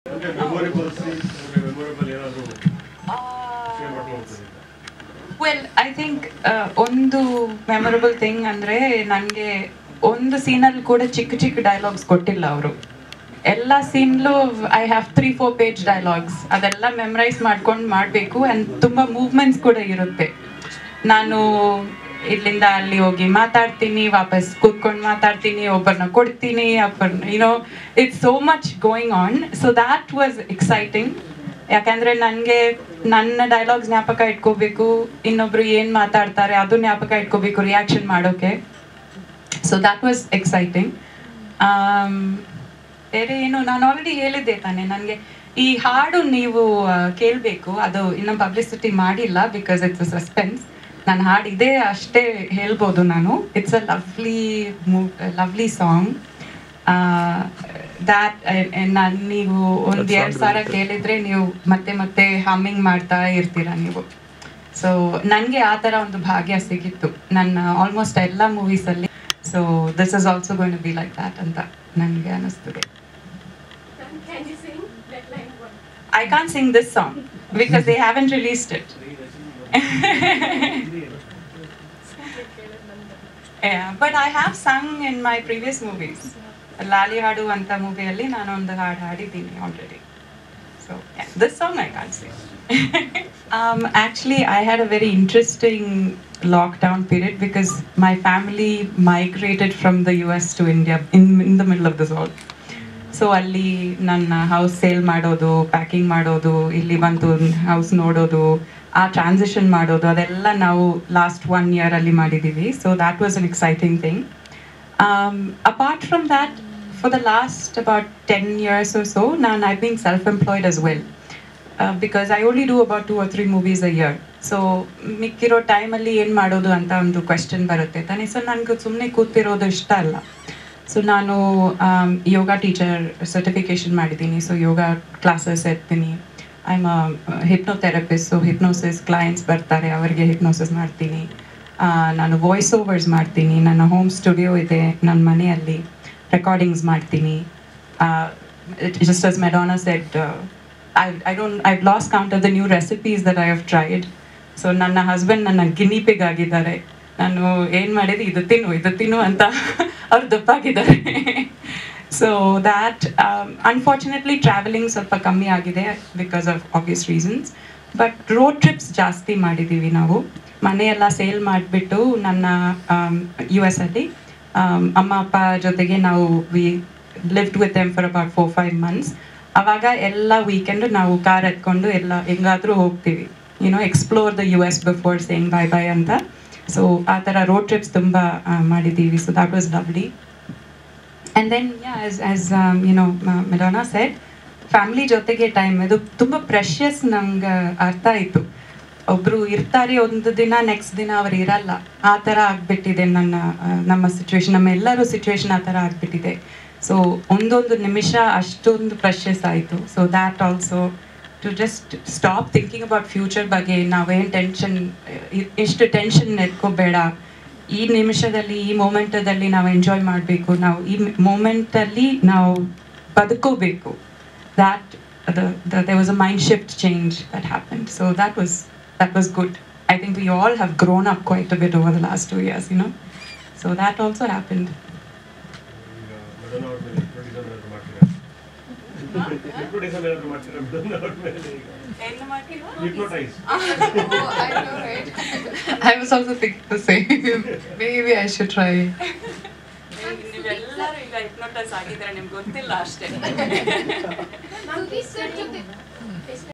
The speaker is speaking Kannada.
ಅಂದ್ರೆ ಮೆಮೊರೇಬಲ್ ಸೀನ್ಸ್ ಅಂದ್ರೆ ಮೆಮೊರೇಬಲ್ ಏನಾದ್ರು ಶೇರ್ ಮಾಡ್ಕೊಂಡು ವೆಲ್ ಐ ಥಿಂಕ್ ಒಂದು ಮೆಮೊರಬಲ್ ಥಿಂಗ್ ಅಂದರೆ ನನಗೆ ಒಂದು ಸೀನಲ್ಲಿ ಕೂಡ ಚಿಕ್ಕ ಚಿಕ್ಕ ಡೈಲಾಗ್ಸ್ ಕೊಟ್ಟಿಲ್ಲ ಅವರು ಎಲ್ಲ ಸೀನ್ಲು I have three four page dialogues ಅದೆಲ್ಲ ಮೆಮರೈಸ್ ಮಾಡ್ಕೊಂಡು ಮಾಡಬೇಕು ಆ್ಯಂಡ್ ತುಂಬ ಮೂವ್ಮೆಂಟ್ಸ್ ಕೂಡ ಇರುತ್ತೆ ನಾನು ಇಲ್ಲಿಂದ ಅಲ್ಲಿ ಹೋಗಿ ಮಾತಾಡ್ತೀನಿ ವಾಪಸ್ ಕೂತ್ಕೊಂಡು ಮಾತಾಡ್ತೀನಿ ಒಬ್ಬರನ್ನ ಕೊಡ್ತೀನಿ ಒಬ್ಬರನ್ನ you know it's so much going on so that was exciting ಯಾಕಂದ್ರೆ ನನಗೆ ನನ್ನ ಡೈಲಾಗ್ಸ್ ಜ್ಞಾಪಕ ಇಟ್ಕೋಬೇಕು ಇನ್ನೊಬ್ರು ಏನು ಮಾತಾಡ್ತಾರೆ ಅದು ಜ್ಞಾಪಕ ಇಟ್ಕೋಬೇಕು ರಿಯಾಕ್ಷನ್ ಮಾಡೋಕೆ ಸೊ ದ್ಯಾಟ್ ವಾಸ್ ಎಕ್ಸೈಟಿಂಗ್ ಬೇರೆ ಏನು ನಾನು ಆಲ್ರೆಡಿ ಹೇಳಿದ್ದೆ ತಾನೆ ನನಗೆ ಈ ಹಾಡು ನೀವು ಕೇಳಬೇಕು ಅದು ಇನ್ನೂ ಪಬ್ಲಿಸಿಟಿ ಮಾಡಿಲ್ಲ ಬಿಕಾಸ್ ಇಟ್ಸ್ ಸಸ್ಪೆನ್ಸ್ ನಾನು ಹಾಡಿದೆ ಅಷ್ಟೇ ಹೇಳ್ಬೋದು ನಾನು it's a lovely move lovely song that ನಾನು ನೀವು ಒಂದು That ಎರಡು sound ಸಾರ really ಕೇಳಿದ್ರೆ ನೀವು ಮತ್ತೆ ಮತ್ತೆ ಹಮ್ಮಿಂಗ್ ಮಾಡ್ತಾ ಇರ್ತೀರಾ ನೀವು ಸೊ ನನಗೆ ಆ ಥರ ಒಂದು ಭಾಗ್ಯ ಸಿಗಿತ್ತು ನನ್ನ ಆಲ್ಮೋಸ್ಟ್ ಎಲ್ಲ ಮೂವೀಸಲ್ಲಿ so this is also going be like that ಅಂತ ನನಗೆ ಅನಿಸ್ತದೆ Can you sing that line one? I can't sing this song because they haven't released it. yeah, but I have sung in my previous movies. ಲಾಲಿ ಹಾಡು ಅಂತ ಮೂವಿಯಲ್ಲಿ ನಾನು ಒಂದು ಹಾಡು ಹಾಡಿದ್ದೀನಿ already so this song I can sing um, actually, I had a very interesting lockdown period because my family migrated from the US to India in, in the middle of this all. So ಅಲ್ಲಿ ನನ್ನ ಹೌಸ್ ಸೇಲ್ ಮಾಡೋದು ಪ್ಯಾಕಿಂಗ್ ಮಾಡೋದು ಇಲ್ಲಿ ಬಂದು ಹೌಸ್ ನೋಡೋದು ಆ ಟ್ರಾನ್ಸಿಷನ್ ಮಾಡೋದು ಅದೆಲ್ಲ ನಾವು ಲಾಸ್ಟ್ ಒನ್ ಇಯರ್ ಅಲ್ಲಿ ಮಾಡಿದ್ದೀವಿ so that was an exciting thing apart from that for the last about ten years so ನಾನು I been self employed as well because I only do about two or three movies a year so ಮಿಕ್ಕಿರೋ ಟೈಮಲ್ಲಿ ಏನು ಮಾಡೋದು ಅಂತ ಒಂದು ಕ್ವೆಶನ್ ಬರುತ್ತೆ ತಾನೇ ಸೊ ನನಗೆ ಸುಮ್ಮನೆ ಕೂತಿರೋದು ಇಷ್ಟ ಅಲ್ಲ ಸೊ ನಾನು ಆಮ್, ಯೋಗ ಟೀಚರ್ ಸರ್ಟಿಫಿಕೇಶನ್ ಮಾಡಿದ್ದೀನಿ ಸೊ ಯೋಗ ಕ್ಲಾಸಸ್ ಇರ್ತೀನಿ I am hypnotherapist so hypnosis clients ಬರ್ತಾರೆ ಅವರಿಗೆ ಹಿಪ್ನೋಸಿಸ್ ಮಾಡ್ತೀನಿ ಆ, ನಾನು ವಾಯ್ಸ್ ಓವರ್ಸ್ ಮಾಡ್ತೀನಿ ನನ್ನ ಹೋಮ್ ಸ್ಟುಡಿಯೋ ಇದೆ ನನ್ನ ಮನೆಯಲ್ಲಿ ರೆಕಾರ್ಡಿಂಗ್ಸ್ ಮಾಡ್ತೀನಿ just as Madonna said, uh, I, I don't, I've lost count of the new recipes that I have tried. So ನನ್ನ ಹಸ್ಬೆಂಡ್ ನನ್ನ ಗಿನಿಪಿಗ್ ಆಗಿದ್ದಾರೆ ನಾನು ಏನು ಮಾಡಿದೆ ಇದು ತಿನ್ನು ಇದು ತಿನ್ನು ಅಂತ ಅವ್ರು ದಪ್ಪಾಗಿದ್ದಾರೆ ಸೊ ದ್ಯಾಟ್ ಅನ್ಫಾರ್ಚುನೇಟ್ಲಿ ಟ್ರಾವೆಲಿಂಗ್ ಸ್ವಲ್ಪ ಕಮ್ಮಿ ಆಗಿದೆ because of obvious reasons but road trips ಜಾಸ್ತಿ ಮಾಡಿದ್ದೀವಿ ನಾವು ಮನೆಯೆಲ್ಲ ಸೇಲ್ ಮಾಡಿಬಿಟ್ಟು ನನ್ನ ಯು ಎಸ್ ಅಲ್ಲಿ ಆಮ್, ಅಮ್ಮ ಅಪ್ಪ ಜೊತೆಗೆ ನಾವು we lived with them for about four five months ಅವಾಗ ಎಲ್ಲ ವೀಕೆಂಡ್ ನಾವು ಕಾರ್ ಎತ್ಕೊಂಡು ಎಲ್ಲ ಹೆಂಗಾದ್ರೂ ಹೋಗ್ತೀವಿ you know explore the U S before saying bye bye ಅಂತ ಸೊ ಆ ಥರ ರೋಡ್ ಟ್ರಿಪ್ಸ್ ತುಂಬ ಮಾಡಿದ್ದೀವಿ so that was lovely and then as as you know Madonna said family ಜೊತೆಗೆ ಟೈಮ್ ಇದು ತುಂಬ ಪ್ರೆಷಸ್ ನಂಗೆ ಅರ್ಥ ಆಯಿತು ಒಬ್ಬರು ಇರ್ತಾರೆ ಒಂದು ದಿನ ನೆಕ್ಸ್ಟ್ ದಿನ ಅವ್ರು ಇರಲ್ಲ ಆ ಥರ ಆಗಿಬಿಟ್ಟಿದೆ ನನ್ನ ಆ, ನಮ್ಮ ಸಿಚುವೇಶನ್ ನಮ್ಮ ಎಲ್ಲರೂ ಸಿಚುವೇಶನ್ ಆ ಥರ ಆಗಿಬಿಟ್ಟಿದೆ ಸೊ ಒಂದೊಂದು ನಿಮಿಷ ಅಷ್ಟೊಂದು ಪ್ರೆಷಸ್ ಆಯಿತು so that also to just stop thinking about future ಬಗ್ಗೆ ನಾವೇನು ಟೆನ್ಷನ್ ಇಷ್ಟು ಟೆನ್ಷನ್ ಎತ್ಕೋಬೇಡ ಈ ನಿಮಿಷದಲ್ಲಿ ಈ ಮೊಮೆಂಟದಲ್ಲಿ ನಾವು ಎಂಜಾಯ್ ಮಾಡಬೇಕು ನಾವು ಈ ಮೊಮೆಂಟಲ್ಲಿ ನಾವು ಬದುಕೋಬೇಕು that there was a mind shift change that happened so that was that was good i think we all have grown up quite a bit over the last two years you know so that also happened ಈಗ ಮದನ್ ಅವ್ರ ಮೇಲೆ hypnotism ಏನಾದ್ರು ಮಾಡ್ತೀರಾ Hypnotism ಏನಾದ್ರು ಮಾಡ್ತೀರಾ ಮದನ್ ಅವ್ರ ಮೇಲೆ ಈಗ Hypnotize. I know, right? i was also thinking the same maybe i should try ನೀವೆಲ್ಲರೂ ಈಗ ಹಿಪ್ನೋಟೈಸ್ ಆಗಿದ್ರೆ ನಿಮ್ಗೆ ಗೊತ್ತಿಲ್ಲ ಅಷ್ಟೇ Ma'am, please sir, ಜೊತೆ